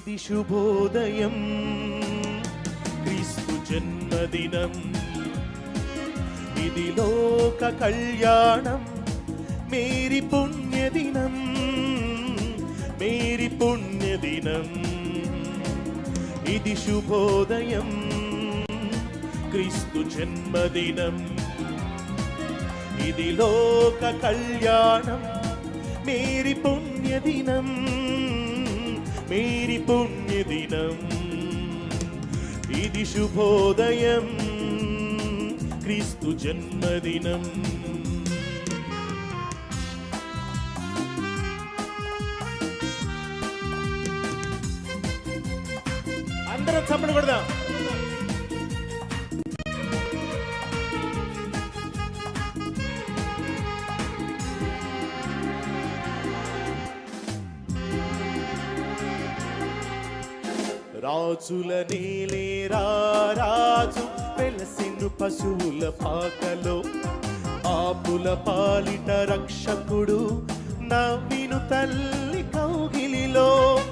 ఇది శుభోదయం క్రీస్తు జన్మదినం ఇది లోక కళ్యాణం మేరీ పుణ్యదినం మేరీ పుణ్యదినం ఇది శుభోదయం క్రీస్తు జన్మదినం ఇది లోక కళ్యాణం మేరీ పుణ్యదినం మేరీ పుణ్యదినం ఇది శుభోదయం క్రీస్తు జన్మదినం అందరం చప్పలు కొడదాం రాజుల నీలేరా రాజు వెలసిను పశువుల పాకలో ఆపుల పాలిట రక్షకుడు నవ్విను తల్లి కౌగిలిలో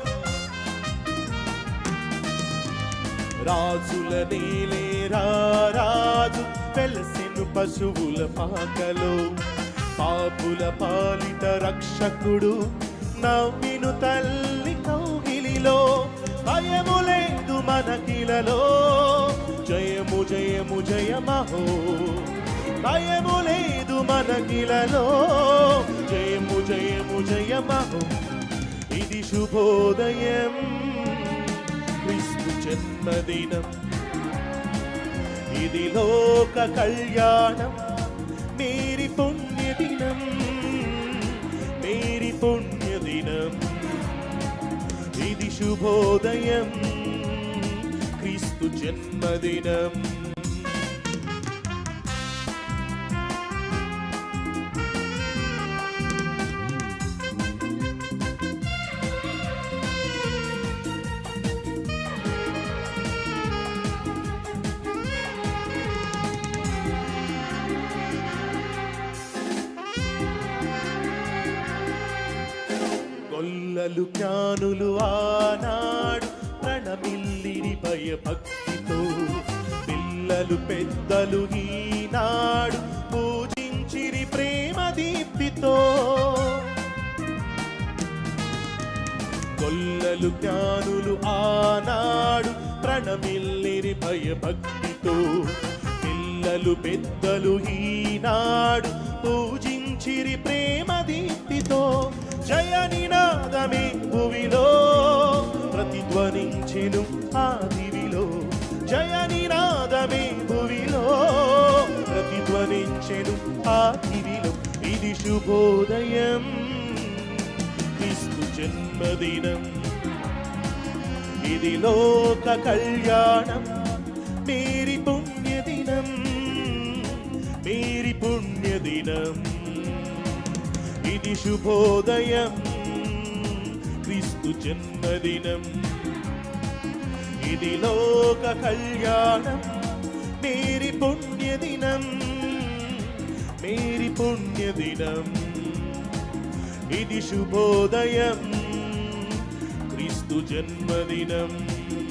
రాజుల నీలేరా రాజు వెలసిను పశువుల పాకలో పాపుల పాలిట రక్షకుడు నవ్విను తల్లి కౌగిలిలో భయము లేదు మనకిలలో జయము జయము జయమహో భయము లేదు మనకిలలో జయము జయము జయమహో ఇది శుభోదయం క్రీస్తు జన్మదినం ఇది లోక కళ్యాణం మేరీ పుణ్యదినం మేరీ పుణ్యదినం ఇది శుభోదయం క్రీస్తు జన్మదినం గొల్లలు జ్ఞానులు ఆనాడు ప్రణమిల్లిరి భయభక్తితో పిల్లలు పెద్దలు ఈనాడు పూజించిరి ప్రేమ దీప్తితో గొల్లలు జ్ఞానులు ఆనాడు ప్రణమిల్లిరి భయభక్తితో పిల్లలు పెద్దలు ఈనాడు పూజించిరి ప్రేమ దీప్తితో జయ నినాదమే భువిలో ప్రతిధ్వనించెను ఆ దివిలో జయ నినాదమే భువిలో ప్రతిధ్వనించెను ఆ దివిలో ఇది శుభోదయం క్రీస్తు జన్మదినం ఇది లోక కళ్యాణం మేరీ పుణ్యదినం మేరీ పుణ్యదినం ఇది శుభోదయం క్రీస్తు జన్మదినం ఇది లోక కళ్యాణం మేరీ పుణ్యదినం మేరీ పుణ్యదినం ఇది శుభోదయం క్రీస్తు జన్మదినం